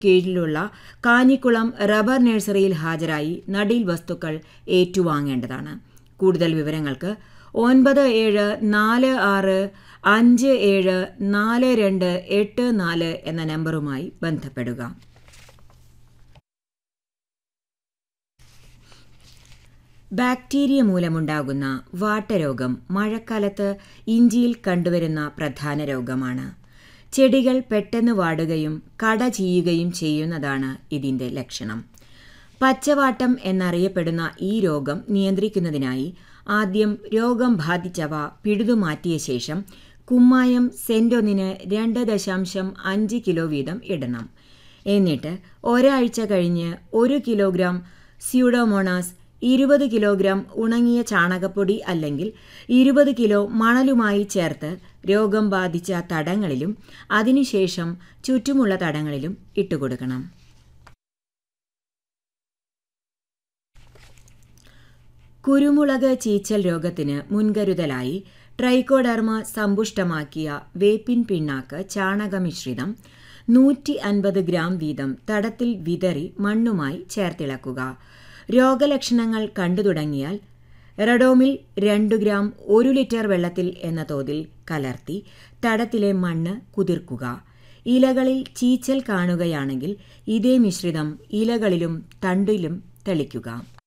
കീഴിലുള്ള കാഞ്ഞിക്കുളം റബ്ബർ നഴ്സറിയിൽ ഹാജരായി നടീൽ വസ്തുക്കൾ ഏറ്റുവാങ്ങേണ്ടതാണ് കൂടുതൽ വിവരങ്ങൾക്ക് ഒൻപത് ഏഴ് നാല് ആറ് അഞ്ച് ഏഴ് നാല് രണ്ട് എട്ട് നാല് എന്ന നമ്പറുമായി ബന്ധപ്പെടുക ബാക്ടീരിയ മൂലമുണ്ടാകുന്ന വാട്ടരോഗം മഴക്കാലത്ത് ഇഞ്ചിയിൽ കണ്ടുവരുന്ന പ്രധാന രോഗമാണ് ചെടികൾ പെട്ടെന്ന് വാടുകയും കട ചെയ്യുകയും ചെയ്യുന്നതാണ് ഇതിൻ്റെ ലക്ഷണം പച്ചവാട്ടം എന്നറിയപ്പെടുന്ന ഈ രോഗം നിയന്ത്രിക്കുന്നതിനായി ആദ്യം രോഗം ബാധിച്ചവ പിഴുതുമാറ്റിയ ശേഷം കുമ്മായം സെൻറ്റൊന്നിന് രണ്ട് ദശാംശം അഞ്ച് കിലോ വീതം ഇടണം എന്നിട്ട് ഒരാഴ്ച കഴിഞ്ഞ് ഒരു കിലോഗ്രാം സ്യൂഡോമോണാസ് ഇരുപത് കിലോഗ്രാം ഉണങ്ങിയ ചാണകപ്പൊടി അല്ലെങ്കിൽ ഇരുപത് കിലോ മണലുമായി ചേർത്ത് രോഗം ബാധിച്ച തടങ്ങളിലും അതിനുശേഷം ചുറ്റുമുള്ള തടങ്ങളിലും ഇട്ടുകൊടുക്കണം കുരുമുളക് ചീച്ചൽ രോഗത്തിന് മുൻകരുതലായി ട്രൈക്കോഡർമ സമ്പുഷ്ടമാക്കിയ വേപ്പിൻ പിണ്ണാക്ക് ചാണകമിശ്രിതം നൂറ്റി അൻപത് ഗ്രാം വീതം തടത്തിൽ വിതറി മണ്ണുമായി ചേർത്തിളക്കുക രോഗലക്ഷണങ്ങൾ കണ്ടു തുടങ്ങിയാൽ റഡോമിൽ രണ്ടു ഗ്രാം ഒരു ലിറ്റർ വെള്ളത്തിൽ എന്ന തോതിൽ കലർത്തി തടത്തിലെ മണ്ണ് കുതിർക്കുക ഇലകളിൽ ചീച്ചൽ കാണുകയാണെങ്കിൽ ഇതേ മിശ്രിതം ഇലകളിലും തണ്ടിലും തെളിക്കുക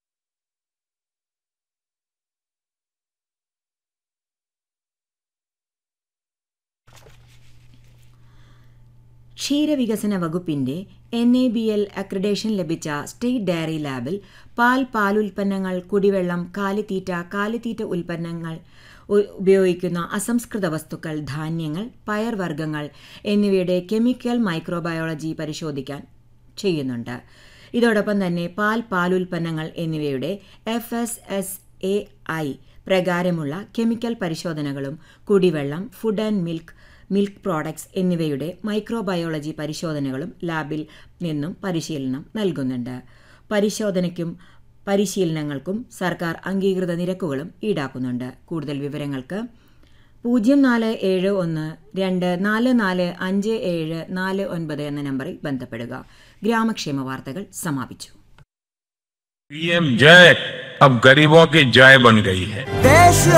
ക്ഷീരവികസന വകുപ്പിന്റെ N A B L accreditation ലഭിച്ച സ്റ്റേറ്റ് ഡയറി ലാബിൽ പാൽ പാലുൽപ്പന്നങ്ങൾ കുടിവെള്ളം കാലിത്തീറ്റ കാലിത്തീറ്റ ഉൽപ്പന്നങ്ങൾ ഉപയോഗിക്കുന്ന അസംസ്കൃത വസ്തുക്കൾ ധാന്യങ്ങൾ പയർവർഗ്ഗങ്ങൾ എന്നിവയുടെ കെമിക്കൽ മൈക്രോബയോളജി പരിശോധിക്കാൻ ചെയ്യുന്നുണ്ട് ഇതോടൊപ്പം തന്നെ പാൽ പാലുൽപ്പന്നങ്ങൾ എന്നിവയുടെ F S S A I പ്രകാരമുള്ള കെമിക്കൽ പരിശോധനകളും കുടിവെള്ളം food and milk milk products എന്നിവയുടെ മൈക്രോബയോളജി പരിശോധനകളും ലാബിൽ നിന്നും പരിശീലനം നൽകുന്നുണ്ട് പരിശോധനയ്ക്കും പരിശീലനങ്ങൾക്കും സർക്കാർ അംഗീകൃത നിരക്കുകളും ഈടാക്കുന്നുണ്ട് കൂടുതൽ വിവരങ്ങൾക്ക് പൂജ്യം നാല് ഏഴ് ഒന്ന് രണ്ട് നാല് നാല് അഞ്ച് ഏഴ് നാല് ഒൻപത് എന്ന നമ്പറിൽ ബന്ധപ്പെടുക ഗ്രാമക്ഷേമ വാർത്തകൾ സമാപിച്ചു पीएम जय अब गरीबों की जय बन गई है देश